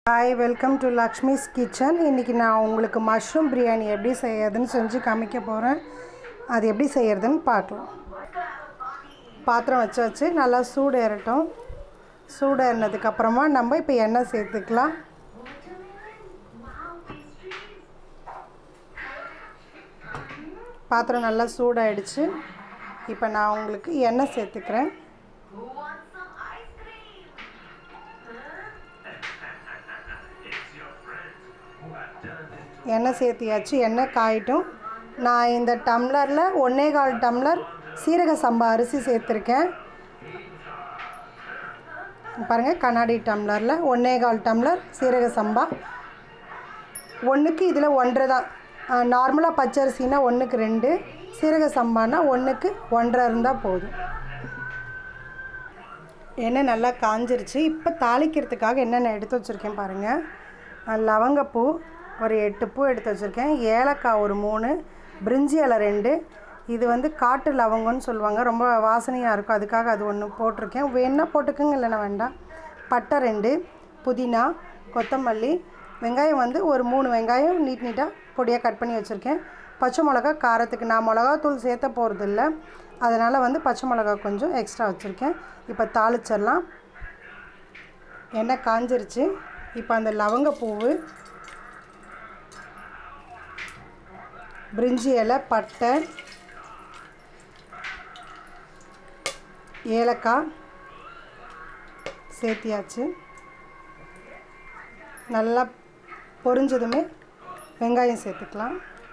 Hi welcome to Lakshmi's kitchen இன்றைக்கி நான் உங்களுக்கு மஷ்ரூம் பிரியாணி எப்படி செய்யறதுன்னு செஞ்சு காமிக்க போகிறேன் அது எப்படி செய்யறதுன்னு பார்க்கலாம் பாத்திரம் வச்சு வச்சு நல்லா சூடு ஏறட்டும் சூடு ஏறினதுக்கப்புறமா நம்ம இப்போ எண்ணெய் சேர்த்துக்கலாம் பாத்திரம் நல்லா சூடாயிடுச்சு இப்போ நான் உங்களுக்கு எண்ணெய் சேர்த்துக்கிறேன் எண்ணெய் சேர்த்தியாச்சு எண்ணெய் காயிட்டும் நான் இந்த டம்ளரில் ஒன்றே கால் டம்ளர் சீரக சம்பா அரிசி சேர்த்துருக்கேன் பாருங்கள் கண்ணாடி டம்ளரில் ஒன்றே கால் டம்ளர் சீரக சம்பா ஒன்றுக்கு இதில் ஒன்றரை தான் நார்மலாக பச்சரிசினா ஒன்றுக்கு ரெண்டு சீரக சம்பானா ஒன்றுக்கு ஒன்றரை இருந்தால் போதும் எண்ணெய் நல்லா காஞ்சிருச்சு இப்போ தாளிக்கிறதுக்காக என்னென்ன எடுத்து வச்சுருக்கேன் பாருங்கள் லவங்கப்பூ ஒரு எட்டு பூ எடுத்து வச்சுருக்கேன் ஏலக்காய் ஒரு மூணு பிரிஞ்சி இலை ரெண்டு இது வந்து காட்டு லவங்கம்னு சொல்லுவாங்க ரொம்ப வாசனையாக இருக்கும் அதுக்காக அது ஒன்று போட்டிருக்கேன் வேணா போட்டுக்கோங்க இல்லைன்னா வேண்டாம் பட்டை ரெண்டு புதினா கொத்தமல்லி வெங்காயம் வந்து ஒரு மூணு வெங்காயம் நீட் நீட்டாக பொடியாக கட் பண்ணி வச்சுருக்கேன் பச்சை மிளகா காரத்துக்கு நான் மிளகாத்தூள் சேர்த்த போகிறதில்ல அதனால் வந்து பச்சை மிளகா கொஞ்சம் எக்ஸ்ட்ரா வச்சுருக்கேன் இப்போ தாளிச்சிடலாம் எண்ணெய் காஞ்சிருச்சு இப்போ அந்த லவங்கப்பூவு பிரிஞ்சி இலை பட்டை ஏலக்காய் சேர்த்தியாச்சு நல்லா பொரிஞ்சதுமே வெங்காயம் சேர்த்துக்கலாம்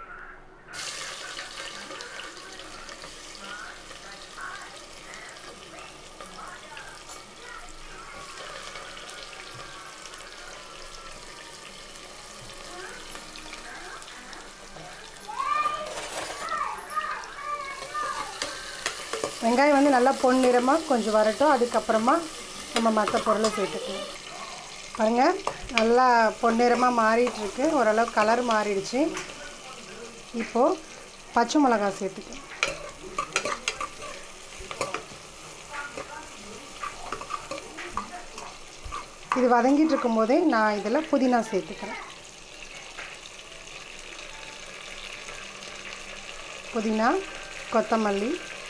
வெங்காயம் வந்து நல்லா பொன்னிறமாக கொஞ்சம் வரட்டும் அதுக்கப்புறமா நம்ம மற்ற பொருளை சேர்த்துக்கலாம் பாருங்கள் நல்லா பொன்னிறமாக மாறிட்டுருக்கு ஓரளவு கலர் மாறிடுச்சு இப்போது பச்சை மிளகா சேர்த்துக்கலாம் இது வதங்கிட்டு இருக்கும்போதே நான் இதில் புதினா சேர்த்துக்கிறேன் புதினா கொத்தமல்லி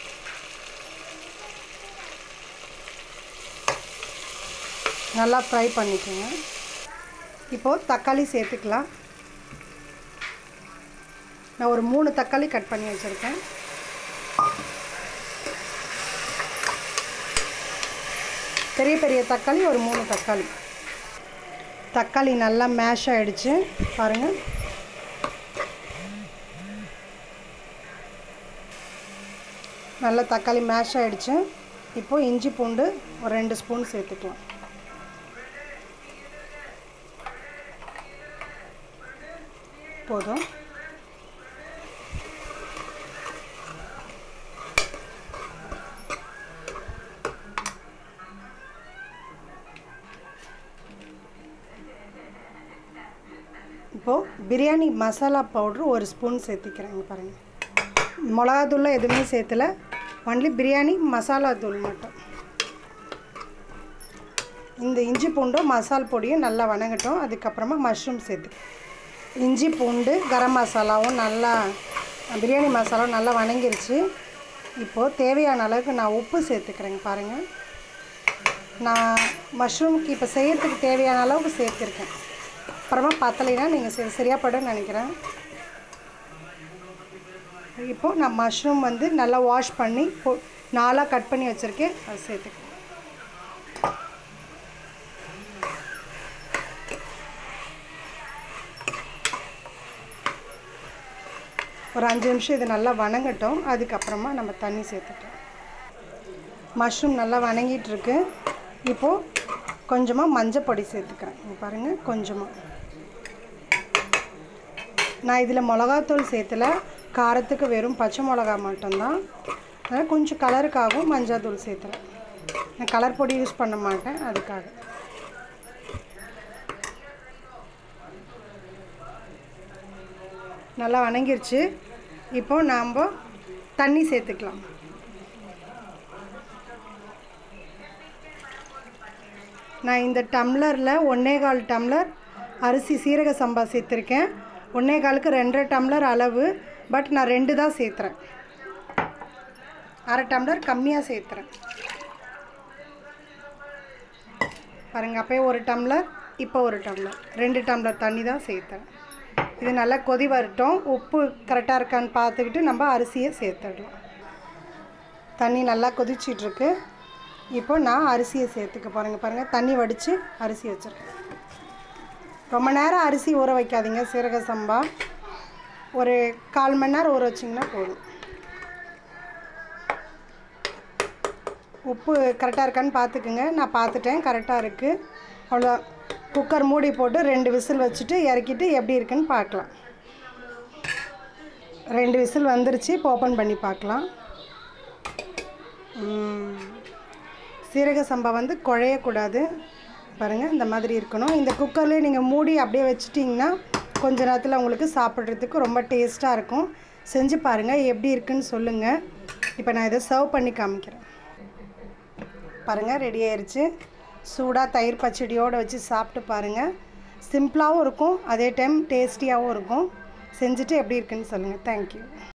நல்லா ஃப்ரை பண்ணிக்கோங்க இப்போது தக்காளி சேர்த்துக்கலாம் நான் ஒரு மூணு தக்காளி கட் பண்ணி வச்சுருக்கேன் பெரிய பெரிய தக்காளி ஒரு மூணு தக்காளி தக்காளி நல்லா மேஷ் ஆகிடுச்சு பாருங்கள் நல்லா தக்காளி மேஷ் ஆகிடுச்சு இப்போது இஞ்சி பூண்டு ஒரு ரெண்டு ஸ்பூன் சேர்த்துக்கலாம் போதும் இப்போது பிரியாணி மசாலா பவுட்ரு ஒரு ஸ்பூன் சேர்த்திக்கிறேங்க பாருங்கள் மிளகாத்தூள் எதுவுமே சேர்த்தல ஒன்லி பிரியாணி மசாலா தூள் மட்டும் இந்த இஞ்சி பூண்டும் மசால் பொடியும் நல்லா வணங்கட்டும் அதுக்கப்புறமா மஷ்ரூம் சேர்த்து இஞ்சி பூண்டு கரம் மசாலாவும் நல்லா பிரியாணி மசாலாவும் நல்லா வணங்கிருச்சு இப்போது தேவையான அளவுக்கு நான் உப்பு சேர்த்துக்கிறேங்க பாருங்கள் நான் மஷ்ரூம்க்கு இப்போ செய்யறதுக்கு தேவையான அளவுக்கு சேர்த்துருக்கேன் அப்புறமா பத்தலைனா நீங்கள் சரி சரியாக படுன்னு நினைக்கிறேன் இப்போது நான் மஷ்ரூம் வந்து நல்லா வாஷ் பண்ணி பொ நாலாக கட் பண்ணி வச்சுருக்கேன் அது சேர்த்துக்கிறேன் ஒரு அஞ்சு நிமிஷம் இது நல்லா வணங்கட்டும் அதுக்கப்புறமா நம்ம தண்ணி சேர்த்துட்டோம் மஷ்ரூம் நல்லா வணங்கிட்டுருக்கு இப்போது கொஞ்சமாக மஞ்சள் பொடி சேர்த்துக்கிறேன் இங்கே பாருங்கள் கொஞ்சமாக நான் இதில் மிளகாத்தூள் சேர்த்துல காரத்துக்கு வெறும் பச்சை மிளகா மட்டும்தான் அதனால் கொஞ்சம் கலருக்காகவும் மஞ்சள் தூள் சேர்த்துறேன் நான் கலர் பொடி யூஸ் பண்ண மாட்டேன் அதுக்காக நல்லா வணங்கிருச்சு இப்போ நாம் தண்ணி சேர்த்துக்கலாம் நான் இந்த டம்ளரில் ஒன்றே கால் டம்ளர் அரிசி சீரக சம்பா சேர்த்துருக்கேன் ஒன்றே காலுக்கு ரெண்டரை டம்ளர் அளவு பட் நான் ரெண்டு தான் சேர்த்துறேன் அரை டம்ளர் கம்மியாக சேர்த்துறேன் பாருங்கள் அப்போயே ஒரு டம்ளர் இப்போ ஒரு டம்ளர் ரெண்டு டம்ளர் தண்ணி தான் சேர்த்தேன் இது நல்லா கொதி வரட்டும் உப்பு கரெக்டாக இருக்கான்னு பார்த்துக்கிட்டு நம்ம அரிசியை சேர்த்துடலாம் தண்ணி நல்லா கொதிச்சிட்ருக்கு இப்போ நான் அரிசியை சேர்த்துக்க பாருங்கள் பாருங்கள் தண்ணி வடித்து அரிசி வச்சுருக்கேன் ரொம்ப நேரம் அரிசி ஊற வைக்காதீங்க சீரக சம்பா ஒரு கால் மணி நேரம் ஊற வச்சிங்கன்னா போதும் உப்பு கரெக்டாக இருக்கான்னு பார்த்துக்குங்க நான் பார்த்துட்டேன் கரெக்டாக இருக்குது அவ்வளோ குக்கர் மூடி போட்டு ரெண்டு விசில் வச்சுட்டு இறக்கிட்டு எப்படி இருக்குன்னு பார்க்கலாம் ரெண்டு விசில் வந்துருச்சு இப்போ ஓப்பன் பண்ணி பார்க்கலாம் ம். சீரக சம்பா வந்து குழையக்கூடாது பாருங்கள் இந்த மாதிரி இருக்கணும் இந்த குக்கர்லேயே நீங்கள் மூடி அப்படியே வச்சிட்டிங்கன்னா கொஞ்ச நேரத்தில் உங்களுக்கு சாப்பிட்றதுக்கு ரொம்ப டேஸ்ட்டாக இருக்கும் செஞ்சு பாருங்கள் எப்படி இருக்குன்னு சொல்லுங்கள் இப்போ நான் இதை சர்வ் பண்ணி காமிக்கிறேன் பாருங்கள் ரெடி ஆயிருச்சு சூடாக தயிர் பச்சடியோடு வச்சு சாப்பிட்டு பாருங்கள் சிம்பிளாகவும் இருக்கும் அதே டைம் டேஸ்டியாகவும் இருக்கும் செஞ்சுட்டு எப்படி இருக்குன்னு சொல்லுங்கள் தேங்க்யூ